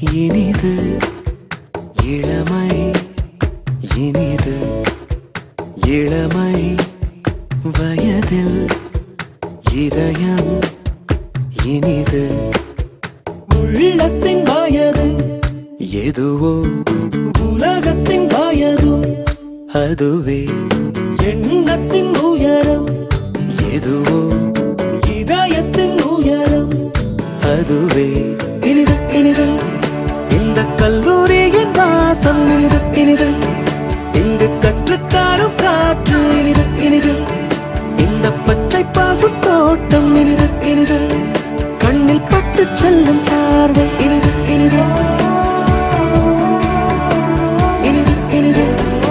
இனிது இளமை இனிது இளமை வயதில் இதயம் இனிது உள்ளத்தின் வயது எதுவோ உலகத்தின் வயதும் அதுவே எண்ணத்தின் உயரம் எதுவோ இதயத்தின் உயரம் அதுவே இனிது இனிது இந்த கல்லூரியின் வாசம் இனிது இனிது இங்கு கற்றுத்தாரும் காற்று இனிது இனிது இந்த பச்சை பாசும் தோட்டம் இனிது இனிது கண்ணில் பட்டு செல்லும் பார்வை இனிது இனிது இனிது இனிது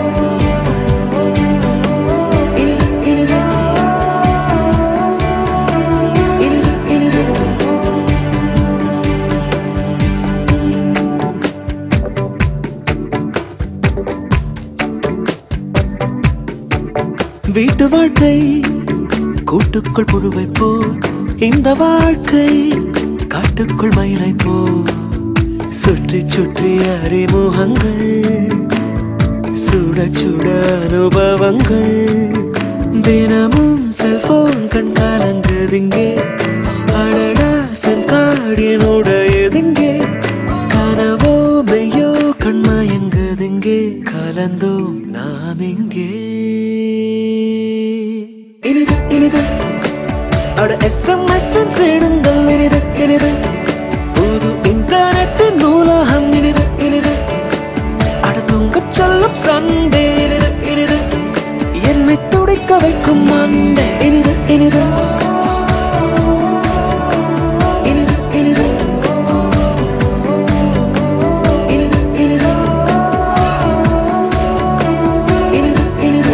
இனிது இனிது இனிது இனிது வீட்டு வாழ்க்கை கூட்டுக்குள் புழுவை போல் இந்த வாழ்க்கை காட்டுக்குள் மயிலை போல் சுற்றி சுற்றி அறிமுகங்கள் சுட சுட அனுபவங்கள் தினமும் செல்போன் கண் கலங்குதிங்கே அழடா சென்காடியனுடையதிங்கே கனவோ மெய்யோ கண்மயங்குதிங்கே கலந்தோம் நாம் இங்கே இனிது இனிது அட எஸ்எம்எஸ் சேடுங்கள் இனிது இனிது புது இன்டர்நெட் நூலகம் இனிது இனிது அட தூங்கச் சொல்லும் சண்டே இனிது இனிது என்னை துடைக்க வைக்கும் மண்டே இனிது இனிது இனிது இனிது இனிது இனிது இனிது இனிது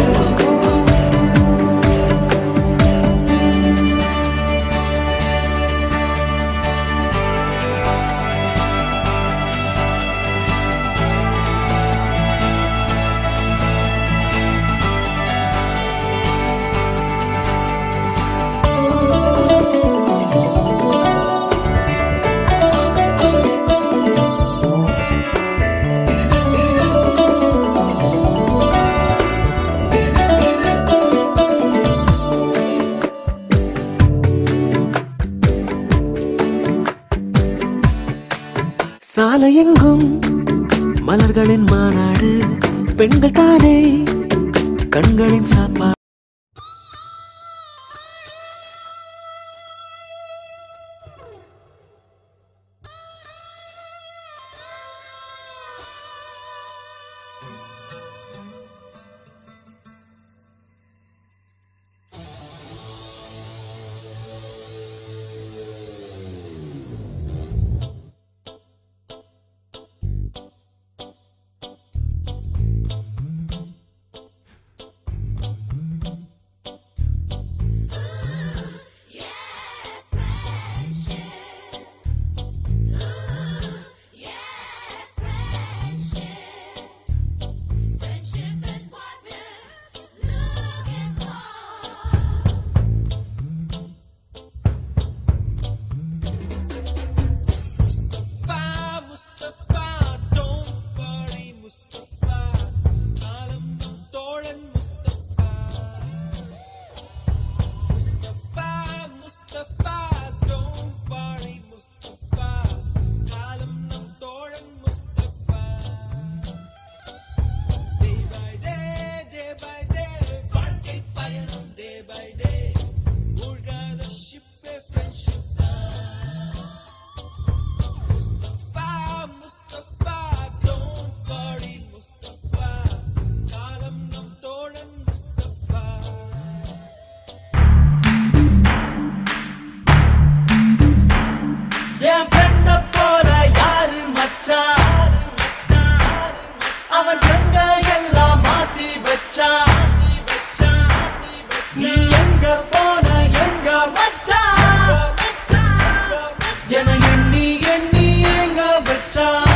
சாலையெங்கும் மலர்களின் மாநாடு பெண்கள் தானே கண்களின் சாப்பாடு Friendship is what we're looking for. Mustafa, Mustafa, don't worry, Mustafa. காலம் நம் தோழன் Mustafa. Mustafa, Mustafa, don't worry, Mustafa. காலம் நம் தோழன் Mustafa. Day by day, day by day, வாழ்க்கை பயணம் day by day. மூழ்காத ship A friendship தான். Mustafa, Mustafa, don't worry, Mustafa. காலம் நம் தோழன் Mustafa. என் friend அ போல யாரு மச்சான் அவன் கண்க எல்லாம் மாத்தி வச்சான் நீ எங்க போன எங்க மச்சான் என எண்ணி எண்ணி எங்க வச்சான்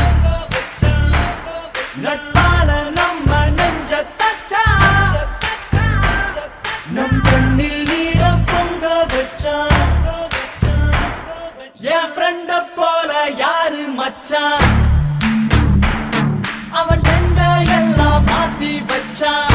நட்பால நம்ம நெஞ்ச தச்சான் நம் கண்ணில் நீர பொங்க வச்சான் என் ஃப்ரெண்ட போல யாரு மச்சான் அவன் ட்ரெண்ட எல்லாம் மாத்தி வச்சான்